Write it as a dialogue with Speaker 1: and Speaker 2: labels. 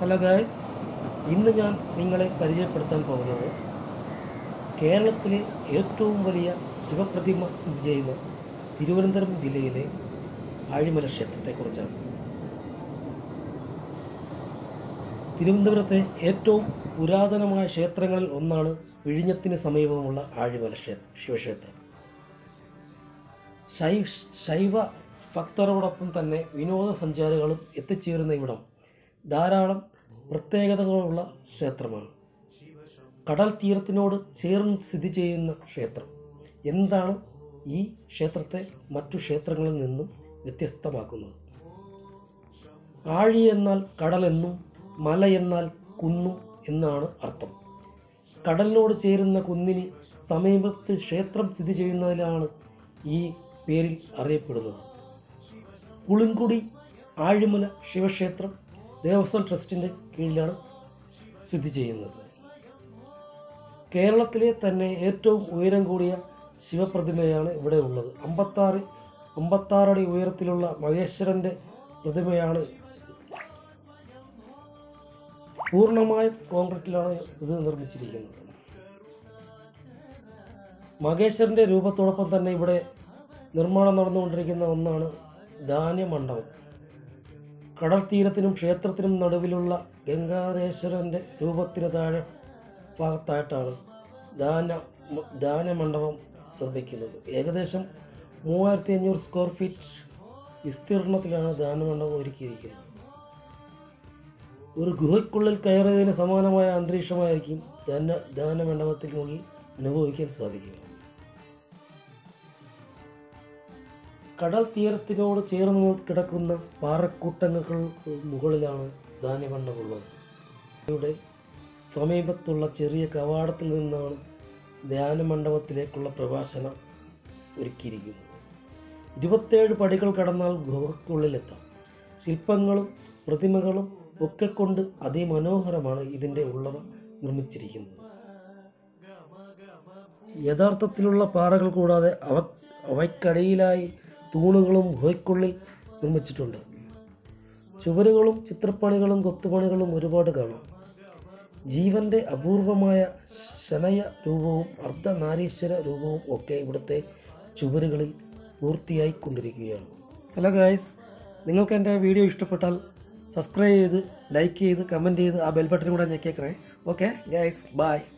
Speaker 1: hello guys ഇന്ന് ഞാൻ നിങ്ങളെ പരിചയപ്പെടുത്താൻ പോകുന്നത് കേരളത്തിലെ ഏറ്റവും വലിയ ശിവപ്രതിമ സ്ഥിതി ചെയ്യുന്ന തിരുവനന്തപുരം ജില്ലയിലെ ആഴിമല ക്ഷേത്രത്തെക്കുറിച്ചാണ് തിരുവനന്തപുരത്തെ ഏറ്റവും പുരാതനമായ ക്ഷേത്രങ്ങളിൽ ഒന്നാണ് വിഴിഞ്ഞത്തിന് സമീപമുള്ള ആഴിമല ക്ഷേ ശിവക്ഷേത്രം ശൈ ശൈവ ഭക്തരോടൊപ്പം തന്നെ വിനോദസഞ്ചാരികളും എത്തിച്ചേരുന്ന ഇവിടം ധാരാളം പ്രത്യേകതകളുള്ള ക്ഷേത്രമാണ് കടൽ തീരത്തിനോട് ചേർന്ന് സ്ഥിതി ചെയ്യുന്ന ക്ഷേത്രം എന്താണ് ഈ ക്ഷേത്രത്തെ മറ്റു ക്ഷേത്രങ്ങളിൽ നിന്നും വ്യത്യസ്തമാക്കുന്നത് ആഴി എന്നാൽ കടലെന്നും മല എന്നാൽ കുന്നും എന്നാണ് അർത്ഥം കടലിനോട് ചേരുന്ന കുന്നിന് സമീപത്ത് ക്ഷേത്രം സ്ഥിതി ചെയ്യുന്നതിലാണ് ഈ പേരിൽ അറിയപ്പെടുന്നത് പുളിങ്കുടി ആഴിമല ശിവക്ഷേത്രം ദേവസ്വം ട്രസ്റ്റിൻ്റെ കീഴിലാണ് സ്ഥിതി ചെയ്യുന്നത് കേരളത്തിലെ തന്നെ ഏറ്റവും ഉയരം കൂടിയ ശിവപ്രതിമയാണ് ഇവിടെ ഉള്ളത് അമ്പത്താറ് അമ്പത്താറടി ഉയരത്തിലുള്ള മഹേശ്വരൻ്റെ പ്രതിമയാണ് പൂർണ്ണമായും കോൺക്രീറ്റിലാണ് ഇത് നിർമ്മിച്ചിരിക്കുന്നത് മഹേശ്വരൻ്റെ രൂപത്തോടൊപ്പം തന്നെ ഇവിടെ നിർമ്മാണം നടന്നുകൊണ്ടിരിക്കുന്ന ഒന്നാണ് ധാന്യമണ്ഡപം കടൽ തീരത്തിനും ക്ഷേത്രത്തിനും നടുവിലുള്ള ഗംഗാധേശ്വരൻ്റെ രൂപത്തിന് താഴെ ഭാഗത്തായിട്ടാണ് ദാന ദാനമണ്ഡപം നിർമ്മിക്കുന്നത് ഏകദേശം മൂവായിരത്തി അഞ്ഞൂറ് സ്ക്വയർ ഫീറ്റ് വിസ്തീർണത്തിലാണ് ദാനമണ്ഡപം ഒരുക്കിയിരിക്കുന്നത് ഒരു ഗുഹയ്ക്കുള്ളിൽ കയറിയതിന് സമാനമായ അന്തരീക്ഷമായിരിക്കും ദാന ദാനമണ്ഡപത്തിനുള്ളിൽ അനുഭവിക്കാൻ സാധിക്കുക കടൽ തീരത്തിനോട് ചേർന്ന് കിടക്കുന്ന പാറക്കൂട്ടങ്ങൾക്ക് മുകളിലാണ് ധാന്യമണ്ഡപമുള്ളത് ഇവിടെ സമീപത്തുള്ള ചെറിയ കവാടത്തിൽ നിന്നാണ് ധ്യാനമണ്ഡപത്തിലേക്കുള്ള പ്രവേശനം ഒരുക്കിയിരിക്കുന്നത് ഇരുപത്തേഴ് പടികൾ കടന്നാൽ ഗുഹയ്ക്കുള്ളിലെത്താം ശില്പങ്ങളും പ്രതിമകളും ഒക്കെ കൊണ്ട് അതിമനോഹരമാണ് ഇതിൻ്റെ ഉള്ളറ നിർമ്മിച്ചിരിക്കുന്നത് യഥാർത്ഥത്തിലുള്ള പാറകൾ കൂടാതെ അവ അവയ്ക്കടിയിലായി തൂണുകളും ഗുഹയ്ക്കുള്ളിൽ നിർമ്മിച്ചിട്ടുണ്ട് ചുവരുകളും ചിത്രപ്പണികളും കൊത്തുപണികളും ഒരുപാട് കാണാം ജീവന്റെ അപൂർവമായ ശനയ രൂപവും അർദ്ധനാരീശ്വര രൂപവും ഒക്കെ ഇവിടുത്തെ ചുവരുകളിൽ പൂർത്തിയായി കൊണ്ടിരിക്കുകയാണ് ഹലോ ഗായ്സ് നിങ്ങൾക്ക് എൻ്റെ വീഡിയോ ഇഷ്ടപ്പെട്ടാൽ സബ്സ്ക്രൈബ് ചെയ്ത് ലൈക്ക് ചെയ്ത് കമൻറ്റ് ചെയ്ത് ആ ബെൽ ബട്ടൺ കൂടെ ഞെക്കിയേക്കണേ ഓക്കെ ഗായ്സ് ബൈ